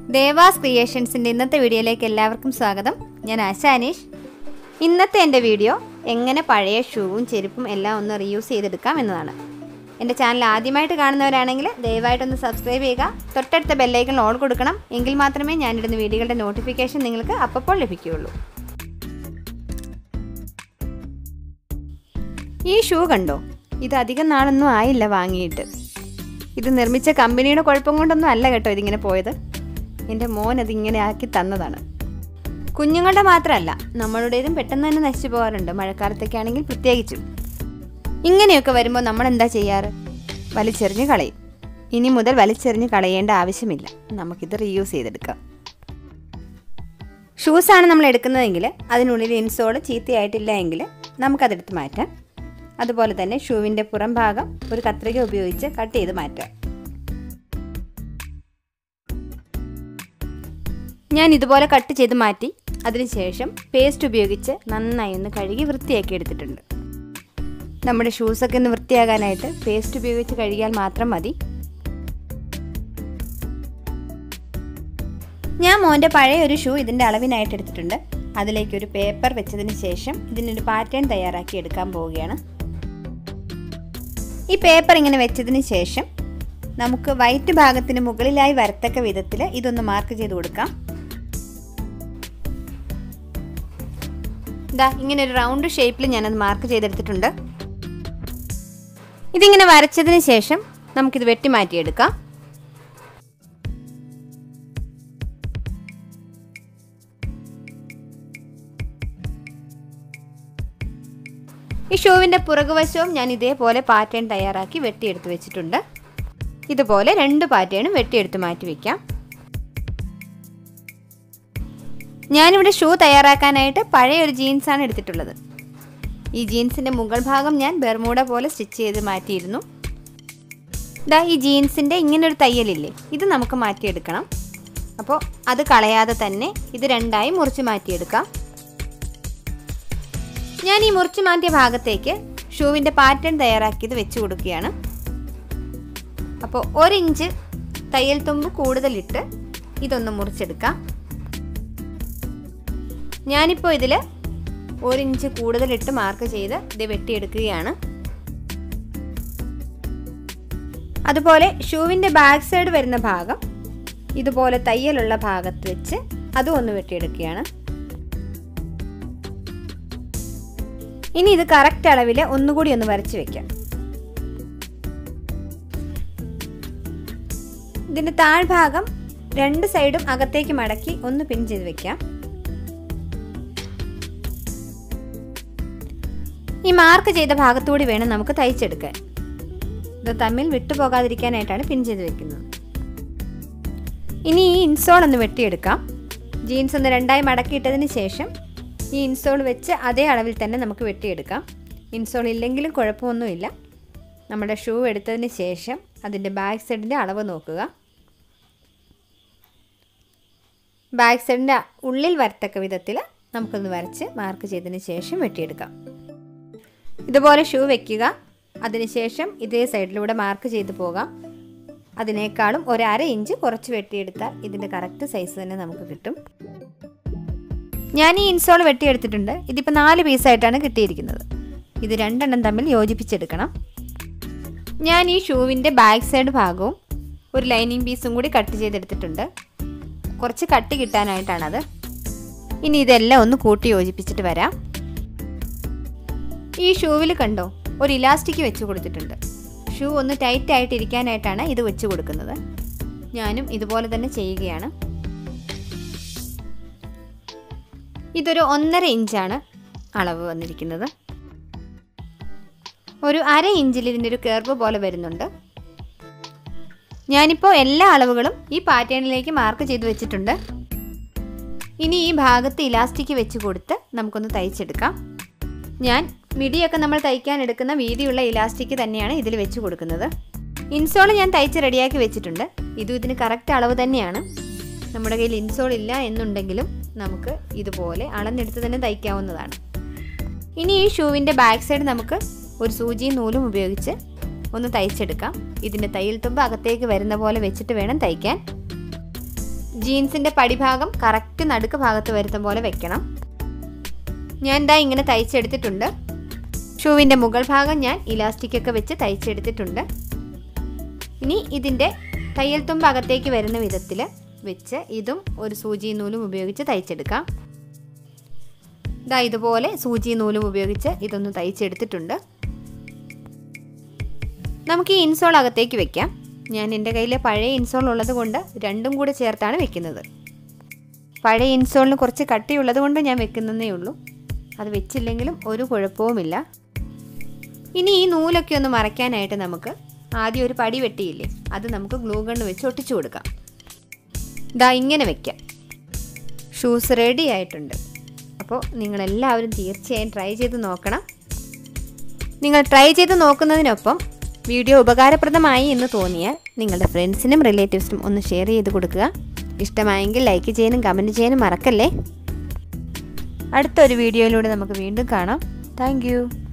ദേവാസ് ക്രിയേഷൻസിൻ്റെ ഇന്നത്തെ വീഡിയോയിലേക്ക് എല്ലാവർക്കും സ്വാഗതം ഞാൻ ആശാനീഷ് ഇന്നത്തെ എൻ്റെ വീഡിയോ എങ്ങനെ പഴയ ഷൂവും ചെരുപ്പും എല്ലാം ഒന്ന് റീയൂസ് ചെയ്തെടുക്കാം എന്നതാണ് എൻ്റെ ചാനൽ ആദ്യമായിട്ട് കാണുന്നവരാണെങ്കിൽ ദയവായിട്ടൊന്ന് സബ്സ്ക്രൈബ് ചെയ്യുക തൊട്ടടുത്ത ബെല്ലൈക്കൺ ഓൺ കൊടുക്കണം എങ്കിൽ മാത്രമേ ഞാനിടുന്ന വീഡിയോകളുടെ നോട്ടിഫിക്കേഷൻ നിങ്ങൾക്ക് അപ്പോൾ ലഭിക്കുകയുള്ളൂ ഈ ഷൂ കണ്ടോ ഇത് അധികം നാളൊന്നും ആയില്ല വാങ്ങിയിട്ട് ഇത് നിർമ്മിച്ച കമ്പനിയുടെ കുഴപ്പം കൊണ്ടൊന്നും അല്ല കേട്ടോ ഇതിങ്ങനെ പോയത് എൻ്റെ മോൻ അതിങ്ങനെ ആക്കി തന്നതാണ് കുഞ്ഞുങ്ങളുടെ മാത്രമല്ല നമ്മളുടേതും പെട്ടെന്ന് തന്നെ നശിച്ചു പോകാറുണ്ട് മഴക്കാലത്തൊക്കെ ആണെങ്കിൽ പ്രത്യേകിച്ചും ഇങ്ങനെയൊക്കെ വരുമ്പോൾ നമ്മൾ എന്താ ചെയ്യാറ് വലിച്ചെറിഞ്ഞ് കളയും ഇനി മുതൽ വലിച്ചെറിഞ്ഞ് കളയേണ്ട ആവശ്യമില്ല നമുക്കിത് റീയൂസ് ചെയ്തെടുക്കാം ഷൂസാണ് നമ്മൾ എടുക്കുന്നതെങ്കിൽ അതിനുള്ളിൽ ഇൻസോൾ ചീത്തയായിട്ടില്ല എങ്കിൽ നമുക്കതെടുത്ത് മാറ്റാം അതുപോലെ തന്നെ ഷൂവിൻ്റെ പുറം ഭാഗം ഒരു കത്രിക ഉപയോഗിച്ച് കട്ട് ചെയ്ത് മാറ്റാം ഞാൻ ഇതുപോലെ കട്ട് ചെയ്ത് മാറ്റി അതിനുശേഷം പേസ്റ്റ് ഉപയോഗിച്ച് നന്നായി ഒന്ന് കഴുകി വൃത്തിയാക്കി എടുത്തിട്ടുണ്ട് നമ്മുടെ ഷൂസൊക്കെ ഒന്ന് വൃത്തിയാകാനായിട്ട് പേസ്റ്റ് ഉപയോഗിച്ച് കഴുകിയാൽ മാത്രം മതി ഞാൻ മോൻ്റെ പഴയ ഒരു ഷൂ ഇതിൻ്റെ അളവിനായിട്ട് എടുത്തിട്ടുണ്ട് അതിലേക്ക് ഒരു പേപ്പർ വെച്ചതിന് ശേഷം ഇതിനൊരു പാറ്റേൺ തയ്യാറാക്കി എടുക്കാൻ പോവുകയാണ് ഈ പേപ്പർ ഇങ്ങനെ വെച്ചതിന് ശേഷം നമുക്ക് വൈറ്റ് ഭാഗത്തിന് മുകളിലായി വരത്തക്ക വിധത്തിൽ ഇതൊന്ന് മാർക്ക് ചെയ്ത് കൊടുക്കാം ഇതാ ഇങ്ങനെ ഒരു റൗണ്ട് ഷേപ്പിൽ ഞാനത് മാർക്ക് ചെയ്തെടുത്തിട്ടുണ്ട് ഇതിങ്ങനെ വരച്ചതിന് ശേഷം നമുക്കിത് വെട്ടി മാറ്റിയെടുക്കാം ഈ ഷൂവിൻ്റെ പുറകുവശവും ഞാൻ ഇതേപോലെ പാറ്റേൺ തയ്യാറാക്കി വെട്ടിയെടുത്ത് വെച്ചിട്ടുണ്ട് ഇതുപോലെ രണ്ട് പാറ്റേണും വെട്ടിയെടുത്ത് മാറ്റി വയ്ക്കാം ഞാനിവിടെ ഷൂ തയ്യാറാക്കാനായിട്ട് പഴയ ഒരു ജീൻസാണ് എടുത്തിട്ടുള്ളത് ഈ ജീൻസിൻ്റെ മുകൾ ഭാഗം ഞാൻ ബെർമൂഡ പോലെ സ്റ്റിച്ച് ചെയ്ത് മാറ്റിയിരുന്നു ഇതാ ഈ ജീൻസിൻ്റെ ഇങ്ങനൊരു തയ്യലില്ലേ ഇത് നമുക്ക് മാറ്റിയെടുക്കണം അപ്പോൾ അത് കളയാതെ തന്നെ ഇത് രണ്ടായി മുറിച്ച് മാറ്റിയെടുക്കാം ഞാൻ ഈ മുറിച്ച് മാറ്റിയ ഭാഗത്തേക്ക് ഷൂവിൻ്റെ പാറ്റേൺ തയ്യാറാക്കിയത് വെച്ച് കൊടുക്കുകയാണ് അപ്പോൾ ഒരിഞ്ച് തയ്യൽ തുമ്പ് കൂടുതലിട്ട് ഇതൊന്ന് മുറിച്ചെടുക്കാം ഞാനിപ്പോൾ ഇതിൽ ഒരിഞ്ച് കൂടുതലിട്ട് മാർക്ക് ചെയ്ത് ഇത് വെട്ടിയെടുക്കുകയാണ് അതുപോലെ ഷൂവിൻ്റെ ബാക്ക് സൈഡ് വരുന്ന ഭാഗം ഇതുപോലെ തയ്യലുള്ള ഭാഗത്ത് വെച്ച് അതും ഒന്ന് വെട്ടിയെടുക്കുകയാണ് ഇനി ഇത് കറക്റ്റ് അളവിൽ ഒന്നുകൂടി ഒന്ന് വരച്ച് വെക്കാം ഇതിൻ്റെ താഴ്ഭാഗം രണ്ട് സൈഡും അകത്തേക്ക് മടക്കി ഒന്ന് പിൻ ചെയ്ത് വെക്കാം ഈ മാർക്ക് ചെയ്ത ഭാഗത്തുകൂടി വേണം നമുക്ക് തയ്ച്ചെടുക്കാൻ ഇത് തമ്മിൽ വിട്ടുപോകാതിരിക്കാനായിട്ടാണ് പിൻ ചെയ്ത് വെക്കുന്നത് ഇനി ഈ ഇൻസോൾ ഒന്ന് വെട്ടിയെടുക്കാം ജീൻസ് ഒന്ന് രണ്ടായി മടക്കിയിട്ടതിന് ശേഷം ഈ ഇൻസോൾ വെച്ച് അതേ അളവിൽ തന്നെ നമുക്ക് വെട്ടിയെടുക്കാം ഇൻസോൾ ഇല്ലെങ്കിലും കുഴപ്പമൊന്നുമില്ല നമ്മുടെ ഷൂ എടുത്തതിന് ശേഷം അതിൻ്റെ ബാക്ക് സൈഡിൻ്റെ അളവ് നോക്കുക ബാക്ക് സൈഡിൻ്റെ ഉള്ളിൽ വരത്തക്ക വിധത്തിൽ നമുക്കൊന്ന് വരച്ച് മാർക്ക് ചെയ്തതിന് ശേഷം വെട്ടിയെടുക്കാം ഇതുപോലെ ഷൂ വെക്കുക അതിനുശേഷം ഇതേ സൈഡിലൂടെ മാർക്ക് ചെയ്ത് പോകാം അതിനേക്കാളും ഒരു അര ഇഞ്ച് കുറച്ച് വെട്ടിയെടുത്താൽ ഇതിൻ്റെ കറക്റ്റ് സൈസ് തന്നെ നമുക്ക് കിട്ടും ഞാൻ ഈ ഇൻസോൾ വെട്ടിയെടുത്തിട്ടുണ്ട് ഇതിപ്പോൾ നാല് പീസായിട്ടാണ് കിട്ടിയിരിക്കുന്നത് ഇത് രണ്ടെണ്ണം തമ്മിൽ യോജിപ്പിച്ചെടുക്കണം ഞാൻ ഈ ഷൂവിൻ്റെ ബാക്ക് സൈഡ് ഭാഗവും ഒരു ലൈനിങ് പീസും കൂടി കട്ട് ചെയ്തെടുത്തിട്ടുണ്ട് കുറച്ച് കട്ട് കിട്ടാനായിട്ടാണത് ഇനി ഇതെല്ലാം ഒന്ന് കൂട്ടി യോജിപ്പിച്ചിട്ട് വരാം ഈ ഷൂവിൽ കണ്ടോ ഒരു ഇലാസ്റ്റിക് വെച്ച് കൊടുത്തിട്ടുണ്ട് ഷൂ ഒന്ന് ടൈറ്റ് ആയിട്ട് ഇരിക്കാനായിട്ടാണ് ഇത് വെച്ച് കൊടുക്കുന്നത് ഞാനും ഇതുപോലെ തന്നെ ചെയ്യുകയാണ് ഇതൊരു ഒന്നര ഇഞ്ചാണ് അളവ് വന്നിരിക്കുന്നത് ഒരു അര ഇഞ്ചിൽ ഇതിൻ്റെ ഒരു കർവ് പോലെ വരുന്നുണ്ട് ഞാനിപ്പോൾ എല്ലാ അളവുകളും ഈ പാറ്റേണിലേക്ക് മാർക്ക് ചെയ്ത് വെച്ചിട്ടുണ്ട് ഇനി ഈ ഭാഗത്ത് ഇലാസ്റ്റിക് വെച്ച് കൊടുത്ത് നമുക്കൊന്ന് തയ്ച്ചെടുക്കാം ഞാൻ മിടിയൊക്കെ നമ്മൾ തയ്ക്കാൻ എടുക്കുന്ന വീതിയുള്ള ഇലാസ്റ്റിക് തന്നെയാണ് ഇതിൽ വെച്ച് കൊടുക്കുന്നത് ഇൻസോൾ ഞാൻ തയ്ച്ച് റെഡിയാക്കി വെച്ചിട്ടുണ്ട് ഇതും ഇതിന് കറക്റ്റ് അളവ് തന്നെയാണ് നമ്മുടെ കയ്യിൽ ഇൻസോൾ ഇല്ല എന്നുണ്ടെങ്കിലും നമുക്ക് ഇതുപോലെ അളന്നെടുത്ത് തന്നെ തയ്ക്കാവുന്നതാണ് ഇനി ഈ ഷൂവിൻ്റെ ബാക്ക് സൈഡ് നമുക്ക് ഒരു സൂചിയും നൂലും ഉപയോഗിച്ച് ഒന്ന് തയ്ച്ചെടുക്കാം ഇതിൻ്റെ തയ്യൽ തുമ്പ് അകത്തേക്ക് വരുന്ന പോലെ വെച്ചിട്ട് വേണം തയ്ക്കാൻ ജീൻസിൻ്റെ പടിഭാഗം കറക്റ്റ് നടുക്ക് ഭാഗത്ത് വരുന്ന പോലെ വെക്കണം ഞാൻ ഇതാ ഇങ്ങനെ തയ്ച്ചെടുത്തിട്ടുണ്ട് ഷൂവിൻ്റെ മുകൾ ഭാഗം ഞാൻ ഇലാസ്റ്റിക് ഒക്കെ വെച്ച് തയ്ച്ചെടുത്തിട്ടുണ്ട് ഇനി ഇതിൻ്റെ തയ്യൽ തുമ്പ് അകത്തേക്ക് വരുന്ന വിധത്തിൽ വെച്ച് ഇതും ഒരു സൂചി നൂലും ഉപയോഗിച്ച് തയ്ച്ചെടുക്കാം ഇതാ ഇതുപോലെ സൂചി നൂലും ഉപയോഗിച്ച് ഇതൊന്ന് തയ്ച്ചെടുത്തിട്ടുണ്ട് നമുക്ക് ഈ ഇൻസോൾ അകത്തേക്ക് വെക്കാം ഞാൻ എൻ്റെ കയ്യിൽ പഴയ ഇൻസോൾ ഉള്ളത് കൊണ്ട് രണ്ടും കൂടെ ചേർത്താണ് വെക്കുന്നത് പഴയ ഇൻസോളിന് കുറച്ച് കട്ടിയുള്ളത് കൊണ്ട് ഞാൻ വെക്കുന്നതേ ഉള്ളൂ അത് വെച്ചില്ലെങ്കിലും ഒരു കുഴപ്പവുമില്ല ഇനി ഈ നൂലൊക്കെ ഒന്ന് മറയ്ക്കാനായിട്ട് നമുക്ക് ആദ്യം ഒരു പടി വെട്ടിയില്ലേ അത് നമുക്ക് ഗ്ലൂ ഗണ്ണ് വെച്ച് ഒട്ടിച്ചു കൊടുക്കാം ഇതാ ഇങ്ങനെ വെക്കാം ഷൂസ് റെഡി ആയിട്ടുണ്ട് അപ്പോൾ നിങ്ങളെല്ലാവരും തീർച്ചയായും ട്രൈ ചെയ്ത് നോക്കണം നിങ്ങൾ ട്രൈ ചെയ്ത് നോക്കുന്നതിനൊപ്പം വീഡിയോ ഉപകാരപ്രദമായി എന്ന് തോന്നിയാൽ നിങ്ങളുടെ ഫ്രണ്ട്സിനും റിലേറ്റീവ്സിനും ഒന്ന് ഷെയർ ചെയ്ത് കൊടുക്കുക ഇഷ്ടമായെങ്കിൽ ലൈക്ക് ചെയ്യാനും കമൻറ്റ് ചെയ്യാനും മറക്കല്ലേ അടുത്തൊരു വീഡിയോയിലൂടെ നമുക്ക് വീണ്ടും കാണാം താങ്ക്